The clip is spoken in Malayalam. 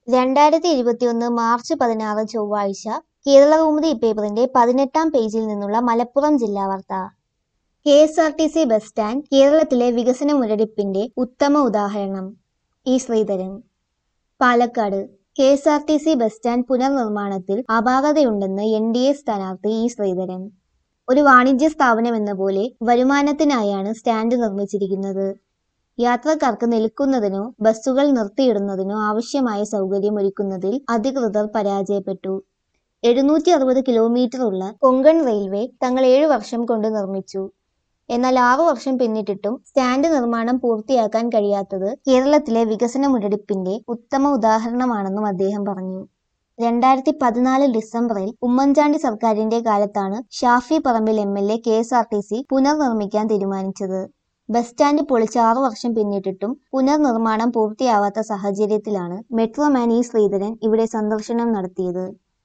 രണ്ടായിരത്തി ഇരുപത്തിയൊന്ന് മാർച്ച് പതിനാറ് ചൊവ്വാഴ്ച കേരളകൗമുദി പേപ്പറിന്റെ പതിനെട്ടാം പേജിൽ നിന്നുള്ള മലപ്പുറം ജില്ലാ വാർത്ത K S R T C bus stand കേരളത്തിലെ വികസന മുരടിപ്പിന്റെ ഉത്തമ ഉദാഹരണം E Sreedharan Palakkad K S R T C bus stand പുനർനിർമ്മാണത്തിൽ അപാകതയുണ്ടെന്ന് എൻ ഡി എ സ്ഥാനാർത്ഥി ഇ ശ്രീധരൻ ഒരു വാണിജ്യ സ്ഥാപനമെന്ന പോലെ വരുമാനത്തിനായാണ് സ്റ്റാൻഡ് നിർമ്മിച്ചിരിക്കുന്നത് യാത്രക്കാർക്ക് നിൽക്കുന്നതിനോ ബസ്സുകൾ നിർത്തിയിടുന്നതിനോ ആവശ്യമായ സൗകര്യം ഒരുക്കുന്നതിൽ അധികൃതർ പരാജയപ്പെട്ടു എഴുന്നൂറ്റി അറുപത് കിലോമീറ്റർ ഉള്ള കൊങ്കൺ റെയിൽവേ തങ്ങൾ ഏഴു വർഷം കൊണ്ട് നിർമ്മിച്ചു എന്നാൽ ആറു വർഷം പിന്നിട്ടിട്ടും സ്റ്റാൻഡ് നിർമ്മാണം പൂർത്തിയാക്കാൻ കഴിയാത്തത് കേരളത്തിലെ വികസന മുരടിപ്പിന്റെ ഉത്തമ ഉദാഹരണമാണെന്നും അദ്ദേഹം പറഞ്ഞു രണ്ടായിരത്തി പതിനാല് ഡിസംബറിൽ ഉമ്മൻചാണ്ടി സർക്കാരിന്റെ കാലത്താണ് ഷാഫി പറമ്പിൽ M L A K S R T C പുനർനിർമ്മിക്കാൻ തീരുമാനിച്ചത് ബസ് സ്റ്റാൻഡ് പൊളിച്ച് ആറു വർഷം പിന്നിട്ടിട്ടും പുനർനിർമ്മാണം പൂർത്തിയാവാത്ത സാഹചര്യത്തിലാണ് മെട്രോമാൻ ഇ ശ്രീധരൻ ഇവിടെ സന്ദർശനം നടത്തിയത്